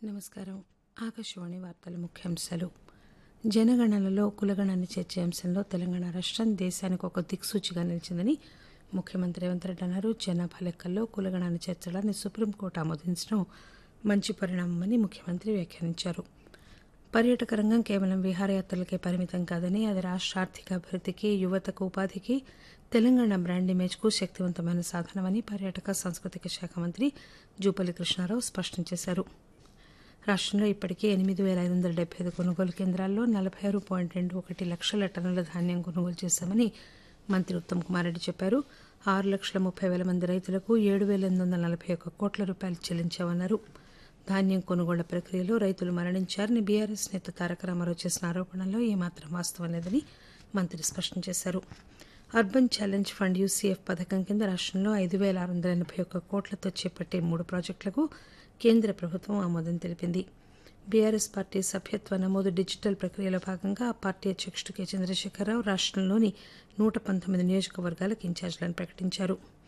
నమస్కారం ఆకాశవాణి వార్తల ముఖ్యాంశాలు జనగణనలో కులగణాన్ని చేర్చే అంశంలో తెలంగాణ రాష్టం దేశానికి ఒక దిక్సూచిగా నిలిచిందని ముఖ్యమంత్రి రేవంత్ రెడ్డి అన్నారు జనాభా లెక్కల్లో కులగణాన్ని చేర్చడాన్ని సుప్రీంకోర్టు ఆమోదించడం మంచి పరిణామమని ముఖ్యమంత్రి వ్యాఖ్యానించారు పర్యాటక రంగం కేవలం విహారయాత్రలకే పరిమితం కాదని అది రాష్ట్ర ఆర్థిక అభివృద్ధికి యువతకు ఉపాధికి తెలంగాణ బ్రాండ్ ఇమేజ్కు శక్తివంతమైన సాధనమని పర్యాటక సాంస్కృతిక శాఖ మంత్రి జూపల్లి కృష్ణారావు స్పష్టం చేశారు రాష్టంలో ఇప్పటికే ఎనిమిది వేల ఐదు వందల డెబ్బై ఐదు కొనుగోలు కేంద్రాల్లో నలభై ఆరు పాయింట్ రెండు ఒకటి లక్షల టన్నుల ధాన్యం కొనుగోలు చేశామని మంత్రి ఉత్తమ్ కుమార్ రెడ్డి చెప్పారు ఆరు లక్షల ముప్పై వేల మంది రైతులకు ఏడు వేల ఎనిమిది వందల నలభై ఒక్క కోట్ల రూపాయలు చెల్లించామన్నారు ధాన్యం కొనుగోళ్ల ప్రక్రియలో రైతులు మరణించారని బీఆర్ఎస్ నేత తారక రామారావు చేసిన ఆరోపణల్లో ఏమాత్రం వాస్తవం లేదని మంత్రి స్పష్టం చేశారు అర్బన్ ఛాలెంజ్ ఫండ్ యూసీఎఫ్ పథకం కింద రాష్టంలో ఐదు వేల ఆరు వందల ఎనభై ఒక్క కోట్లతో చేపట్టే మూడు ప్రాజెక్టులకు కేంద్ర ప్రభుత్వం ఆమోదం తెలిపింది బీఆర్ఎస్ పార్టీ సభ్యత్వ నమోదు డిజిటల్ ప్రక్రియలో భాగంగా ఆ పార్టీ అధ్యక్షుడు కె చంద్రశేఖరరావు రాష్టంలోని నూట పంతొమ్మిది నియోజకవర్గాలకు ఇన్ఛార్జీలను ప్రకటించారు